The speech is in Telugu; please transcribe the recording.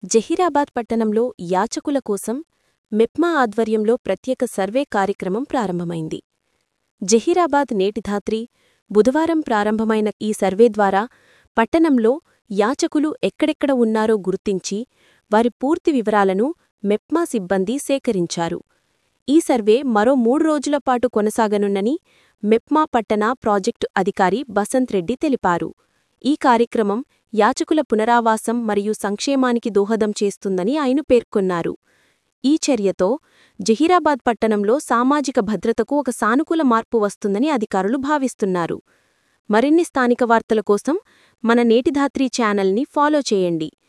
జహీరాబాద్ పట్టణంలో యాచకుల కోసం మెప్మా ఆధ్వర్యంలో ప్రత్యేక సర్వే కార్యక్రమం ప్రారంభమైంది జహీరాబాద్ నేటిధాత్రి బుధవారం ప్రారంభమైన ఈ సర్వే ద్వారా పట్టణంలో యాచకులు ఎక్కడెక్కడ ఉన్నారో గుర్తించి వారి పూర్తి వివరాలను మెప్మా సిబ్బంది సేకరించారు ఈ సర్వే మరో మూడు రోజుల పాటు కొనసాగనున్నని మెప్మా పట్టణ ప్రాజెక్టు అధికారి బసంత్ రెడ్డి తెలిపారు ఈ కార్యక్రమం యాచకుల పునరావాసం మరియు సంక్షేమానికి దోహదం చేస్తుందని ఆయన పేర్కొన్నారు ఈ చర్యతో జహీరాబాద్ పట్టణంలో సామాజిక భద్రతకు ఒక సానుకూల మార్పు వస్తుందని అధికారులు భావిస్తున్నారు మరిన్ని స్థానిక వార్తల కోసం మన నేటిధాత్రి ఛానల్ని ఫాలో చేయండి